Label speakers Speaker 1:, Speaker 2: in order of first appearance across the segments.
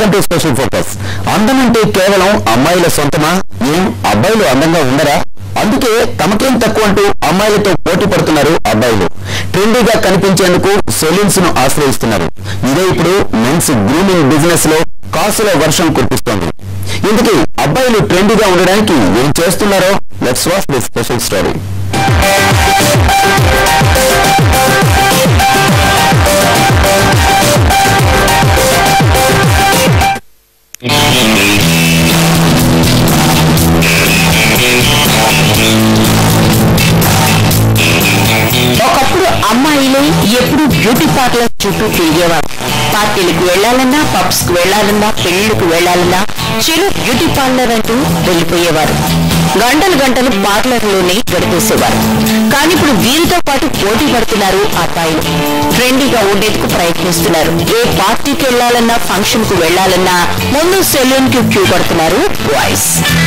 Speaker 1: Welcome to special focus అందం అంటే కేవలం అమ్మాయిల సొంతమా ఏం అబ్బాయిలు అందంగా ఉండరా అందుకే తమకేం తక్కువ అంటూ అమ్మాయిలతో పోటీ పడుతున్నారు అబ్బాయిలు ట్రెండీగా కనిపించేందుకు సెలూన్స్ ను ఆశ్రయిస్తున్నారు ఇదే ఇప్పుడు మెన్స్ గ్రూమింగ్ బిజినెస్ లో కాసుల వర్షం కురిపిస్తోంది ఇందుకే అబ్బాయిలు ట్రెండీగా ఉండడానికి ఏం చేస్తున్నారో let's watch this special story
Speaker 2: ఒకప్పుడు అమ్మాయిలు ఎప్పుడు బ్యూటీ పార్లర్ చుట్టూ తిరిగేవారు పార్టీలకు వెళ్లాలన్నా పబ్స్ కు వెళ్లాలన్నా పెళ్లిళ్లకు వెళ్లాలన్నా చెడు బ్యూటీ పార్లర్ అంటూ వెళ్లిపోయేవారు గంటలు గంటలు పార్లర్లోనే గడిపేసేవారు కానీ ఇప్పుడు వీరితో పాటు పోటీ పడుతున్నారు అబ్బాయిలు ట్రెండీగా ఉండేందుకు ప్రయత్నిస్తున్నారు ఏ పార్టీకి వెళ్లాలన్నా ఫంక్షన్ కు వెళ్లాలన్నా ముందు సెలూన్ కి క్యూ పడుతున్నారు బాయ్స్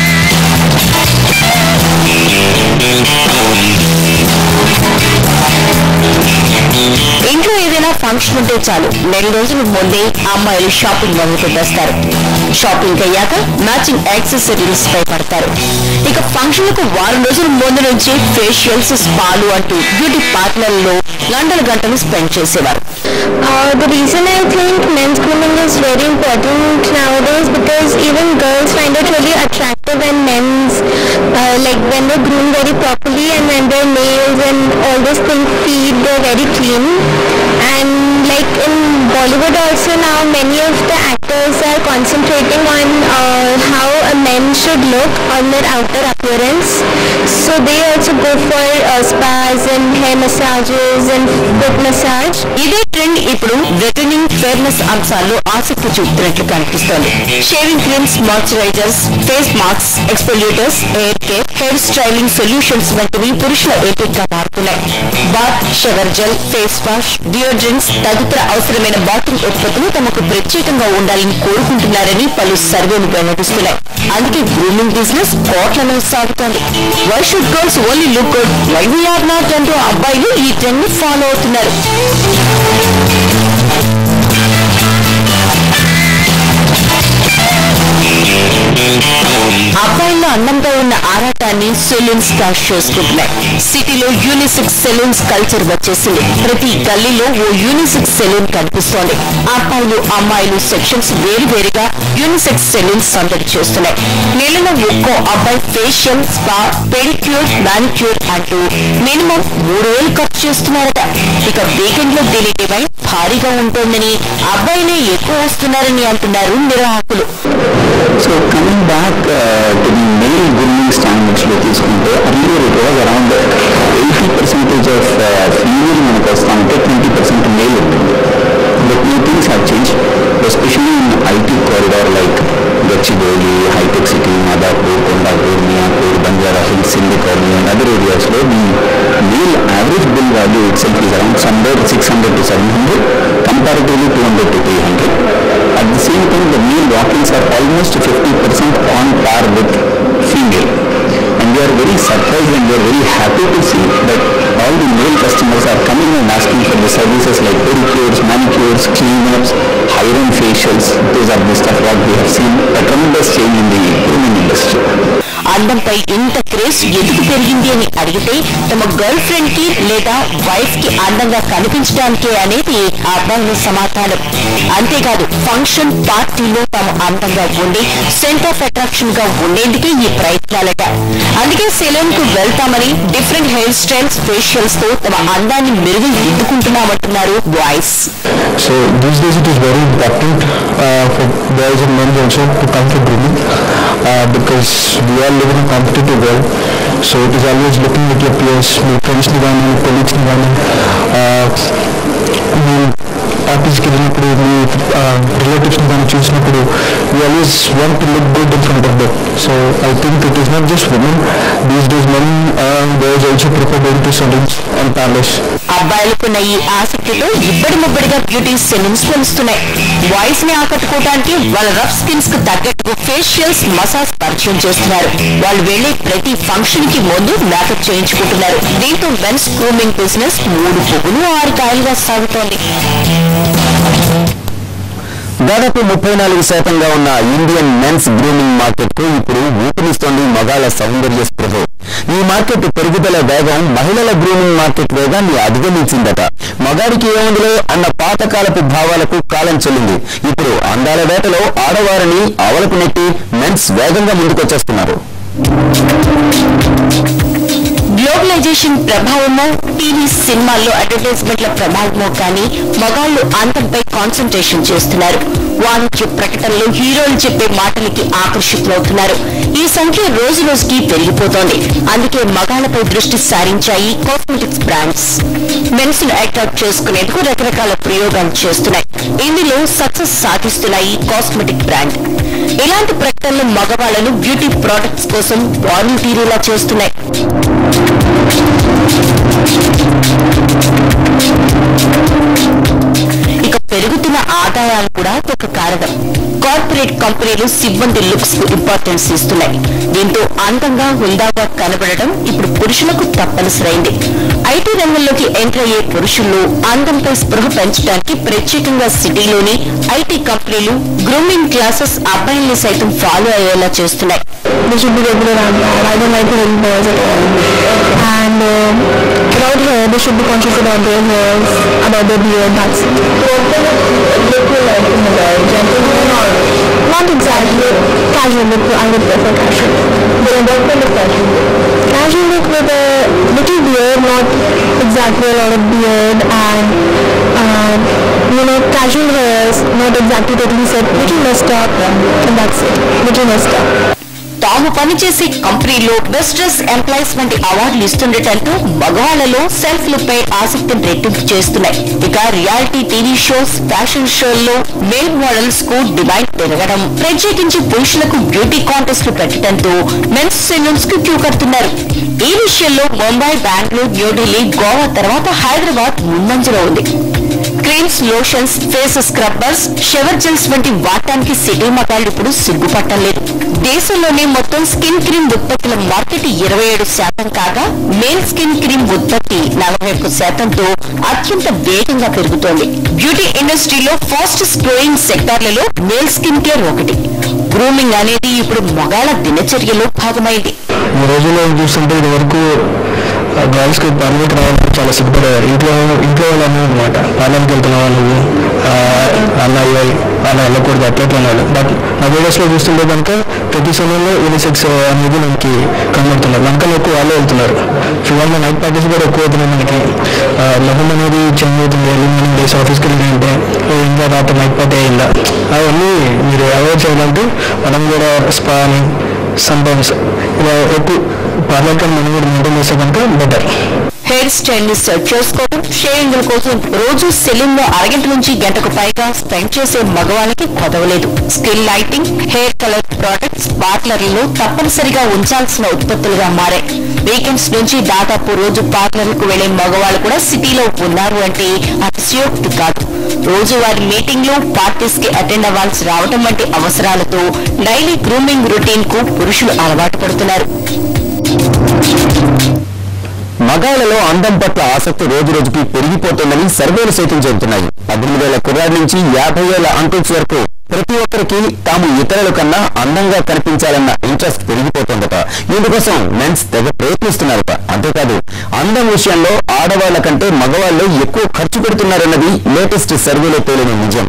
Speaker 2: ఇంట్లో ఏదైనా ఫంక్షన్ ఉంటే చాలు నెల రోజుల ముందే అమ్మాయిలు షాపింగ్ మొదలు పెట్టేస్తారు షాపింగ్ అయ్యాక మ్యాచింగ్ యాక్సెసరీస్ పై పడతారు ఇక ఫంక్షన్లకు వారం రోజుల ముందు నుంచి ఫేషియల్స్ స్పాలు అంటూ బ్యూటీ పార్లర్లో గంటలు గంటలు స్పెండ్ చేసేవారు
Speaker 3: Uh, the reason I think men's grooming is very important nowadays because even girls find it really attractive when men's uh, like when they groom very properly and when their nails and all those things feed they're very clean and like in Bollywood also now many of the actors are concentrating on uh, how a men should look on their outer appearance so they also go for uh, spas and hair massages and foot massage
Speaker 2: ఇదే trend ఇప్పుడు whitening fairness అంశాల్లో ఆసక్తి చూపుతున్నట్లు కనిపిస్తోంది shaving creams moisturisers face mask exfoliators hair care hair styling solutions వంటివి పురుషుల ఎంపికగా మారుతున్నాయి bath shower gel face wash deodorants తదితర అవసరమైన బాటింగ్ ఉత్పత్తులు తమకు ప్రత్యేకంగా ఉండాలని కోరుకుంటున్నారని పలు సర్వేలు వెల్లడిస్తున్నాయి అందుకే గ్రూమింగ్ బిజినెస్ కోట్లలో సాగుతోంది why should girls only look good why we are not అంటూ అబ్బాయిలు ఈ ట్రెండ్ ని ఫాలో అవుతున్నారు అబ్బాయిల్లో అందంగా ఉన్న ఆరాటాన్ని సెలూన్స్ క్యాష్ చేసుకుంటున్నాయి సిటీలో యూనిసెక్స్ సెలూన్స్ కల్చర్ వచ్చేసింది ప్రతి గల్లీలో ఓ యూనిసెక్స్ సెలూన్ కనిపిస్తోంది అబ్బాయిలు అమ్మాయిలు సెక్షన్స్ వేరు వేరుగా యూనిసెక్స్ సెలూన్స్ సందడి చేస్తున్నాయి నెలలో ఒక్కో అబ్బాయి ఫేషియల్ స్పా పెడిక్యూర్ మానిక్యూర్ అంటూ మినిమం మూడు వేలు ఖర్చు చేస్తున్నారట ఇక వీకెండ్ లో దీని డిమాండ్ భారీగా ఉంటోందని అబ్బాయిలే ఎక్కువ వస్తున్నారని అంటున్నారు నిర్వాహకులు
Speaker 1: so coming back to the male grooming standards లో తీసుకుంటే earlier it was around eighty percentage of female మనకు వస్తా ఉంటే ట్వంటీ పర్సెంట్ మేల్ ఉంటుంది but new things have change especially in IT corridor like Gachibowli hitech city Madhapur Kondapur Miyapur Banjara hills Sindhu colony and other ఏరియాస్లో the male average bill value itself is around hundred six hundred to seven hundred comparatively two hundred to three hundred At the same time, the male walk-ins are almost 50% on par with female. And we are very surprised and we are very happy to see that all the male customers are coming and asking for the services like pedicures, manicures, cleanups, high-end facials. Those are the stuff what we have seen a tremendous change in the grooming industry.
Speaker 2: అందంపై ఇంత craze ఎందుకు పెరిగింది అని అడిగితే తమ girl friend కి లేదా wife కి అందంగా కనిపించడానికే అనేది ఆ అబ్బాయిల సమాధానం అంతేకాదు ఫంక్షన్ పార్టీలో తాము అందంగా ఉండి సెంటర్ ఆఫ్ అట్రాక్షన్ గా ఉండేందుకే ఈ ప్రయత్నాలట అందుకే సెలూన్ కు వెళ్తామని డిఫరెంట్ హెయిర్ స్టైల్స్ ఫేషియల్స్ తో తమ అందాన్ని మెరుగు దిద్దుకుంటున్నామంటున్నారు boys
Speaker 4: So these days it is very important uh, for boys and men also to come to grooming uh, because we all live in a competitive world. So it is always looking at your peers, మీ friends ని కానీ colleagues ని కానీ మీ ఆఫీస్కి వెళ్ళినప్పుడు మీ relatives ని కానీ చూసినప్పుడు you always want to look good in front of that so I think it is not just women these days men boys also prefer going to salons and palace
Speaker 2: అబ్బాయిలకున్న ఈ ఆసక్తితో ఇబ్బడి ముబ్బడిగా బ్యూటీ సెలూన్స్ వెలుస్తున్నాయి boys ని ఆకట్టుకోవడానికి వాళ్ళ rough skins కు తగ్గట్టు ఫేషియల్స్ మసాజ్ పరిచయం చేస్తున్నారు వాళ్ళు వెళ్లే ప్రతి ఫంక్షన్ కి ముందు మేకప్ చేయించుకుంటున్నారు దీంతో మెన్స్ గ్రూమింగ్ బిజినెస్ మూడు పువ్వులు ఆరు కాయలుగా సాగుతోంది
Speaker 5: దాదాపు ముప్పై నాలుగు శాతంగా ఉన్న ఇండియన్ మెన్స్ గ్రూమింగ్ మార్కెట్ కు ఇప్పుడు ఊపినిస్తోంది మగాళ్ల సౌందర్య స్పృహ ఈ మార్కెట్ పెరుగుదల వేగం మహిళల గ్రూమింగ్ మార్కెట్ వేగాన్ని అధిగమించిందట మగాడికి ఏముందిలే అన్న పాతకాలపు భావాలకు కాలం చెల్లింది ఇప్పుడు అందాల వేటలో ఆడవారిని అవలకు నెట్టి మెన్స్ వేగంగా ముందుకొచ్చేస్తున్నారు
Speaker 2: గ్లోబలైజేషన్ ప్రభావమో టీవీ సినిమాల్లో అడ్వర్టైజ్మెంట్ల ప్రభావమో కానీ మగాళ్లు అంతంపై కాన్సన్ట్రేషన్ చేస్తున్నారు వాణిజ్య ప్రకటనలో హీరోలు చెప్పే మాటలకి ఆకర్షితులవుతున్నారు ఈ సంఖ్య రోజు రోజుకి పెరిగిపోతోంది అందుకే మగాళ్లపై దృష్టి సారించాయి కాస్మెటిక్స్ బ్రాండ్స్ మెన్స్ ను అట్రాక్ట్ చేసుకునేందుకు రకరకాల ప్రయోగాలు చేస్తున్నాయి ఇందులో సక్సెస్ సాధిస్తున్నాయి కాస్మెటిక్ బ్రాండ్ ఇలాంటి ప్రకటనలు మగవాళ్లను బ్యూటీ ప్రొడక్ట్స్ కోసం వాలంటీరీలా చేస్తున్నాయి ఇక పెరుగుతున్న ఆదాయాలు కూడా ఒక కారణం కార్పొరేట్ కంపెనీలు సిబ్బంది లుక్స్ కు ఇంపార్టెన్స్ ఇస్తున్నాయి దీంతో అందంగా హుందాగా కనబడడం ఇప్పుడు పురుషులకు తప్పనిసరైంది ఐటీ రంగంలోకి ఎంటర్ అయ్యే పురుషుల్లో అందంపై స్పృహ పెంచడానికి ప్రత్యేకంగా సిటీలోని ఐటీ కంపెనీలు గ్రూమింగ్ క్లాసెస్ అబ్బాయిల్ని సైతం ఫాలో అయ్యేలా చేస్తున్నాయి
Speaker 3: They should be regular and I don't like to ring boys at all. And uh, about hair, they should be conscious about their hairs, about their beard, that's it. look you like in the guy? Gentleman or? Not exactly. Casual look, I would prefer casual. Then what kind of casual look? Casual look with a little beard, not exactly a lot of beard and uh, you know, casual hairs, not exactly totally set, little messed up, and that's it. Little messed up.
Speaker 2: తాము పనిచేసే కంపెనీలో best dress employees వంటి అవార్డులు ఇస్తుండటంతో మగవాళ్లలో self look పై ఆసక్తిని రెట్టింపు చేస్తున్నాయి ఇక reality TV shows fashion షోల్లో మేల్ మోడల్స్ కు డిమాండ్ పెరగడం ప్రత్యేకించి పురుషులకు బ్యూటీ కాంటెస్ట్లు పెట్టడంతో మెన్స్ సెలూన్స్ కు క్యూ కడుతున్నారు ఈ విషయంలో ముంబై బెంగళూరు న్యూఢిల్లీ గోవా తర్వాత హైదరాబాద్ ముందంజలో ఉంది creams lotions face scrubbers shower gels వంటి వాడటానికి సిటీ మగాళ్ళు ఇప్పుడు సిగ్గుపట్టం లేదు దేశంలోనే మొత్తం స్కిన్ క్రీమ్ ఉత్పత్తుల మార్కెట్ ఇరవై ఏడు శాతం కాగా మేల్ స్కిన్ క్రీమ్ ఉత్పత్తి నలభై ఒక్క శాతంతో అత్యంత వేగంగా పెరుగుతోంది బ్యూటీ ఇండస్ట్రీలో ఫాస్టెస్ట్ గ్రోయింగ్ సెక్టార్లలో మేల్ స్కిన్ కేర్ ఒకటి గ్రూమింగ్ అనేది ఇప్పుడు మగాళ్ళ దినచర్యలో భాగమైంది
Speaker 4: ఈ రోజుల్లో చూస్తుంటే ఇది వరకు గర్ల్స్కి పార్లర్కి రావాలంటే చాలా సిగ్గుపడేవారు ఇంట్లో ఇంట్లో వాళ్ళు అనమాట పార్లర్కి వెళ్తున్నావా నువ్వు ఆ, అలా ఇవ్వాలి అలా వెళ్ళకూడదు అట్లా ఇట్లా అన్నారు బట్ నా వీడియోస్లో చూస్తుంటే కనుక ప్రతి సమయంలో యూనిసెక్స్ అనేది మనకి కనబడుతున్నారు మనకన్నా ఎక్కువ వాళ్ళే వెళ్తున్నారు ఫివర్ నైట్ పార్టీస్ కూడా ఎక్కువ అవుతున్నాయి మనకి లెవెన్ అనేది చేంజ్ అవుతుంది ఎర్లీ మార్నింగ్ డేస్ ఆఫీస్కి వెళ్ళి అంటే "ఓ, ఇంకా రాత్రి నైట్ పార్టీ అయిందా అవన్నీ మీరు అవాయిడ్ చేయాలంటే మనం కూడా స్పా అని సంటైమ్స్ ఇలా ఎక్కువ పార్లర్ కానీ మనం కూడా మెయింటైన్ చేస్తే కనుక బెటర్
Speaker 2: హెయిర్ స్టైల్ ని సెట్ చేసుకోవడం షేవింగ్ కోసం రోజు సెలూన్ లో అరగంట నుంచి గంటకు పైగా స్పెండ్ చేసే మగవాళ్ళకి కొదవలేదు skin lighting hair colour products పార్లర్లలో తప్పనిసరిగా ఉంచాల్సిన ఉత్పత్తులుగా మారాయి వీకెండ్స్ నుంచి దాదాపు రోజు పార్లర్లకు వెళ్లే మగవాళ్ళు కూడా సిటీలో ఉన్నారు అంటే అతిశయోక్తి కాదు రోజువారి మీటింగ్లు పార్టీస్ కి అటెండ్ అవ్వాల్సి రావడం వంటి అవసరాలతో డైలీ గ్రూమింగ్ రొటీన్ కు పురుషులు అలవాటు పడుతున్నారు
Speaker 5: మగాళ్లలో అందం పట్ల ఆసక్తి రోజు రోజుకి పెరిగిపోతోందని సర్వేలు సైతం చెబుతున్నాయి పద్దెనిమిదేళ్ల కుర్రాడి నుంచి యాభై ఏళ్ల అంకుల్స్ వరకు ప్రతి ఒక్కరికి తాము ఇతరుల కన్నా అందంగా కనిపించాలన్న ఇంట్రెస్ట్ పెరిగిపోతుందట ఇందుకోసం మెన్స్ తెగ ప్రయత్నిస్తున్నారట అంతేకాదు అందం విషయంలో ఆడవాళ్ల కంటే మగవాళ్లు ఎక్కువ ఖర్చు పెడుతున్నారన్నది లేటెస్ట్ సర్వేలో తేలిన నిజం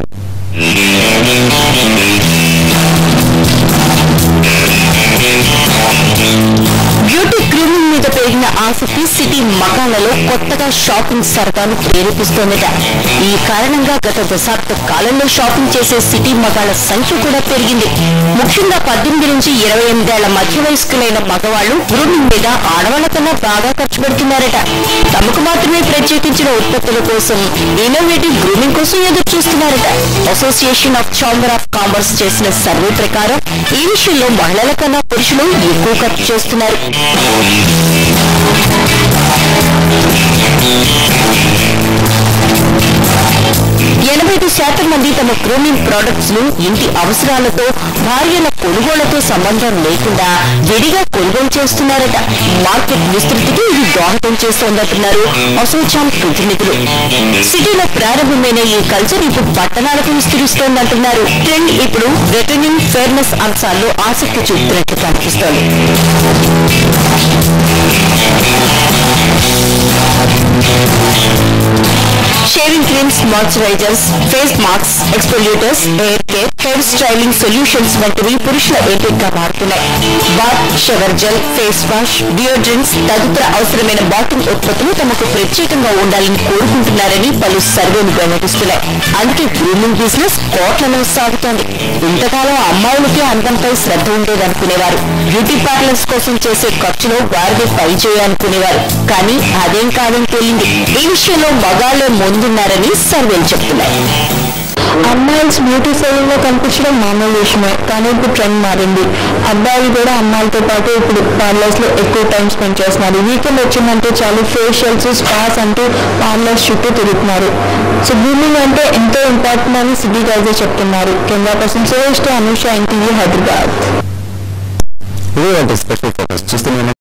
Speaker 2: బ్యూటీ గ్రూమింగ్ మీద పెరిగిన ఆసక్తి సిటీ మగాళ్లలో కొత్తగా షాపింగ్ సరదాను ప్రేరేపిస్తోందట ఈ కారణంగా గత దశాబ్ద కాలంలో షాపింగ్ చేసే సిటీ మగాళ్ల సంఖ్య కూడా పెరిగింది ముఖ్యంగా పద్దెనిమిది నుంచి ఇరవై ఎనిమిదేళ్ల మధ్య వయస్కులైన మగవాళ్లు గ్రూమింగ్ మీద ఆడవాళ్ల కన్నా బాగా ఖర్చు పెడుతున్నారట తమకు మాత్రమే ప్రత్యేకించిన ఉత్పత్తుల కోసం ఇన్నోవేటివ్ గ్రూమింగ్ కోసం ఎదురు చూస్తున్నారట association of chamber of commerce చేసిన సర్వే ప్రకారం ఈ విషయంలో మహిళల కన్నా పురుషులు ఎక్కువ ఖర్చు చేస్తున్నారు ఎనభై ఐదు శాతం మంది తమ తమ గ్రూమింగ్ ప్రొడక్ట్స్ ను ఇంటి అవసరాలతో భార్యల కొనుగోళ్లతో సంబంధం లేకుండా విడిగా కొనుగోలు చేస్తున్నారట మార్కెట్ విస్తృతికి ఇది దోహదం చేస్తోందంటున్నారు అసోచాం ప్రతినిధులు సిటీలో ప్రారంభమైన ఈ కల్చర్ ఇప్పుడు పట్టణాలకు విస్తరిస్తోందంటున్నారు ట్రెండ్ ఇప్పుడు రిటర్నింగ్ ఫెయిర్నెస్ అంశాల్లో ఆసక్తి చూపుతున్నట్టు కనిపిస్తోంది shaving creams moisturisers face mask exfoliators hair care hair styling solutions వంటివి పురుషుల ఎంపికగా మారుతున్నాయి bath shower gel face wash deodorants తదితర అవసరమైన బాటింగ్ ఉత్పత్తులు తమకు ప్రత్యేకంగా ఉండాలని కోరుకుంటున్నారని పలు సర్వేలు వెల్లడిస్తున్నాయి అందుకే గ్రూమింగ్ బిజినెస్ కోట్లలో సాగుతోంది ఇంతకాలం అమ్మాయిలకే అందంపై శ్రద్ధ ఉండేదనుకునేవారు బ్యూటీ పార్లర్స్ కోసం చేసే ఖర్చులో వారిదే పై చేయనుకునేవారు కానీ అదేం కాదని తేలింది ఈ విషయంలో మగాళ్లే ముందున్నారని సర్వేలు చెప్తున్నాయి
Speaker 3: అమ్మాయిల్స్ బ్యూటీ సెలూన్ లో కనిపించడం మామూలు విషయమే కానీ ఇప్పుడు ట్రెండ్ మారింది అబ్బాయిలు కూడా అమ్మాయిలతో పాటు ఇప్పుడు పార్లర్స్ లో ఎక్కువ టైం స్పెండ్ చేస్తున్నారు వీకెండ్ వచ్చిందంటే చాలు ఫేషియల్స్ స్పాస్ అంటూ పార్లర్స్ చుట్టూ తిరుగుతున్నారు సో గ్రూమింగ్ అంటే ఎంతో ఇంపార్టెంట్ అని సిటీ గైజే చెప్తున్నారు కెమెరా పర్సన్ సురేష్ తో అనూష ఎన్టీవీ హైదరాబాద్
Speaker 5: ఇదే స్పెషల్ ఫోకస్ చూస్తూనే